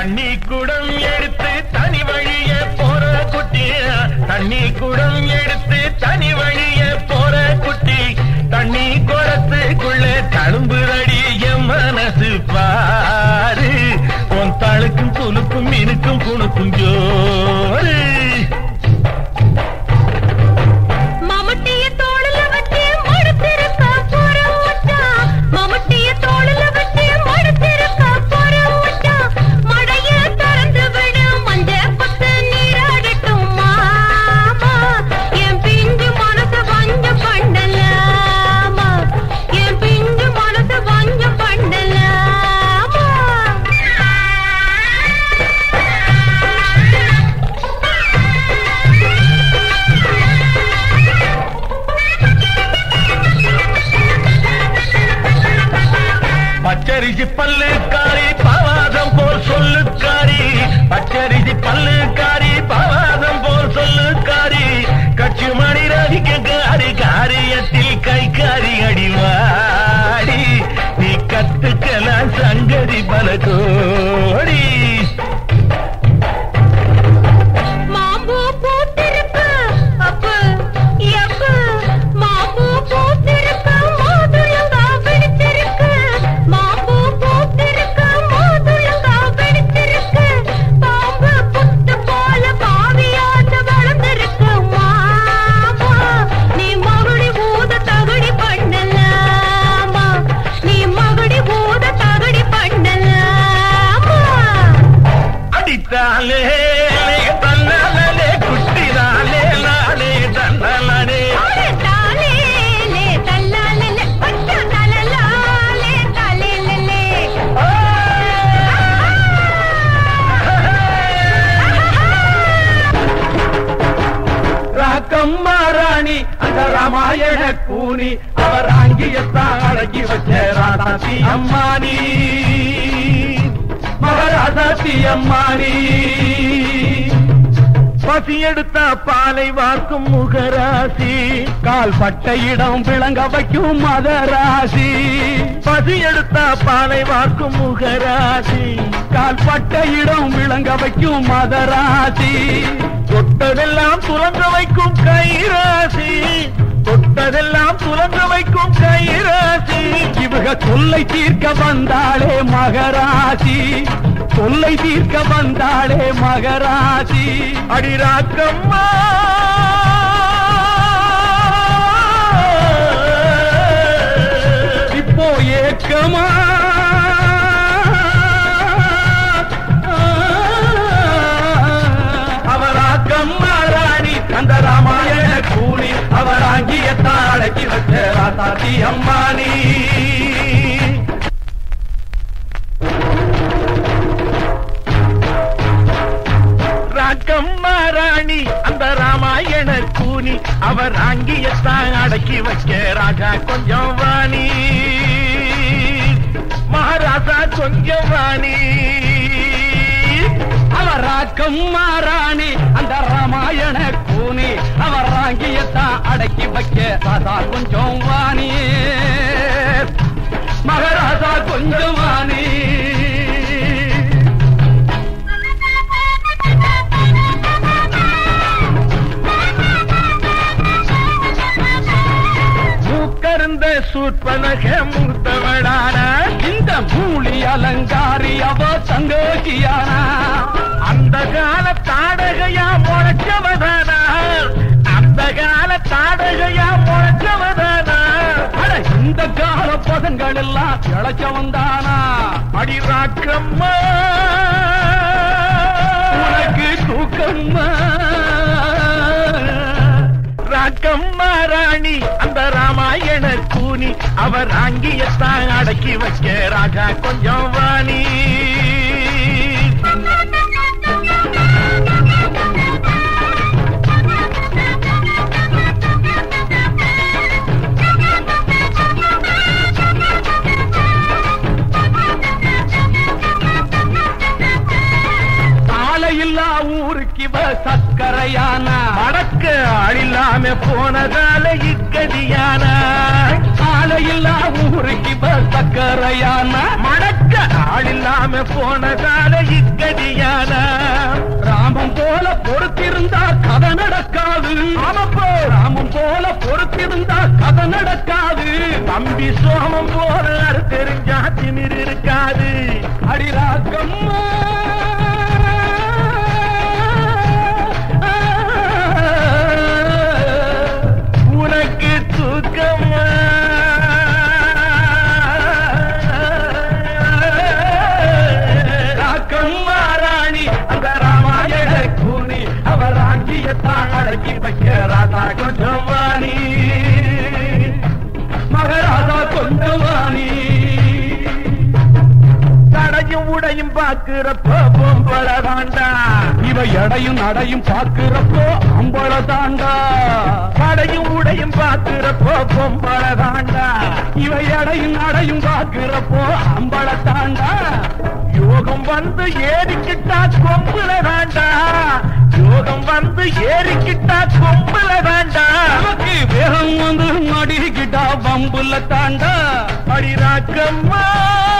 தண்ணி குடம் எடுத்து தனி வழிய போற குட்டி தண்ணி குடம் எடுத்து தனி வழிய போற குட்டி தண்ணி குடத்துக்குள்ள தழும்புரடி என் மனசு பாரு உன் தழுக்கும் துலுக்கும் மினுக்கும் குணுக்கும் ஜோரு மம்முட்டிய தோளுல வச்சு மடுத்திருக்க போற மச்சான் மம்முட்டிய தோளுல வச்சு மடுத்திருக்க போற மச்சான் மடைய திறந்து விடு மஞ்ச பத்து நீராடட்டும் மாமா என் பிஞ்சு மனசு வஞ்சம் பண்ணலாமா என் பிஞ்சு மனசு வஞ்சம் பண்ணலாமா பச்சரிசி பல்லுக்காரி பவாதம் போல் சொல்லுக்காரி பச்சரிசி பல்லுக்காரி பவாதம் போல் சொல்லுக்காரி கட்சி மணி ரசிக்காரி காரியத்தில் கை காரி அடிவாடி நீ கத்துக்கலாம் சங்கதி பல கோடி மாம்பூ பூத்திருக்கு அப்பு எப்பு மாம்பூ பூத்திருக்கு மாதுளங்கா வெடிச்சிருக்கு மாம்பூ பூத்திருக்கு மாதுளங்கா வெடிச்சிருக்கு பாம்பு புத்து போல பாவியாட்டு வளர்ந்திருக்கு மாமா நீ மகுடி ஊத தகுடி பண்ணலாமா நீ மகுடி ஊத தகுடி பண்ணலாமா அடித்தாலே தன்னாலே குட்டினாலே நானே தன்னாலே அட தாலேலே தல்லாலேலே பச்ச தலலாலே தலேலேலே ராக்கம்மா ராணி அந்த ராமாயண கூனி அவர் அங்கியத்தான் அடக்கி வச்ச ராதாசி அம்மானி மகராதாசி அம்மானி பசி எடுத்த பாலை வார்க்கும் முகராசி கால் பட்ட இடம் விளங்க வைக்கும் மதராசி பசி எடுத்த பாலை வார்க்கும் முகராசி கால் பட்ட இடம் விளங்க வைக்கும் மதராசி தொட்டதெல்லாம் துலங்க வைக்கும் கைராசி தொட்டதெல்லாம் துலங்க வைக்கும் கைராசி இவக தொல்லை தீர்க்க வந்தாளே மகராசி தொல்லை தீர்க்க வந்தாளே மகராசி அடிராக்கம்மா இப்போ ஏக்கமா அவராக்கம்மா ராணி அந்த ராமாயண கூலி அவராங்கிய தாழக்கி வச்ச ராசாத்தி அம்மானி ராக்கம்மா ராணி அந்த ராமாயண கூனி அவர் அங்கியத்தான் அடக்கி வைக்க ராஜா கொஞ்சம் வாணி மகாராஜா கொஞ்சம் வாணி அவர் ராக்கம் மாறாணி அந்த ராமாயண கூனி அவர் ராங்கியத்தான் அடக்கி வைக்க ராதா கொஞ்சம் வாணி மகராஜா கொஞ்சம் வாணி மூக்கருந்த சூர்பனக மூத்தவளான இந்த மூலி அலங்காரி அவ தங்கோகியானா அந்த கால தாடகையா முளைச்சவதானா அந்த கால தாடகையா முளைச்சவதானா அட இந்த கால பசங்கள் எல்லாம் இழைச்சவன் தானா அடி ராக்கம்மா உனக்கு தூக்கம்மா ராக்கம்மா ராணி அந்த ராமாயண கூனி அவர் அங்கியத்தான் அடக்கி வைக்க ராஜா கொஞ்சம் வாணி சாலையில்லா ஊருக்கு இவ சக்கரையானா மடக்க ஆளில்லாம போனதால இக்கதியானா சாலையில்லா ஊருக்கு இவ சக்கரையானா மடக்க ஆள் இல்லாம போனதால இக்கடியான ராமம் போல பொறுத்திருந்தா கதை நடக்காது ஆமாப்போ ராமம் போல பொறுத்திருந்தா கதை நடக்காது தம்பி சோமம் போல அது தெரிஞ்சா திமிர் இருக்காது அடிராக்கம்மா உனக்கு தூக்கமா ராக்கம்மா ராணி அந்த ராமாயண கூனி அவர் ராங்கியத்தான் அடக்கி வைக்க ராதா கொஞ்சம் வாணி மகராஜா கொஞ்சம் வாணி தடையும் உடையும் பாக்குறப்ப பொம்பள தாண்டா இவ எடையும் நடையும் பாக்குறப்போ அம்பள தாண்டா தடையும் உடையும் பாக்குறப்ப பொம்பள தாண்டா இவ எடையும் நடையும் பாக்குறப்போ அம்பள தாண்டா யோகம் வந்து ஏறிக்கிட்டா கொம்புல தாண்டா யோகம் வந்து ஏறிக்கிட்டா கொம்புல தாண்டா நமக்கு வேகம் வந்து நடிக்கிட்டா பம்புல தாண்டா அடிராக்கம்மா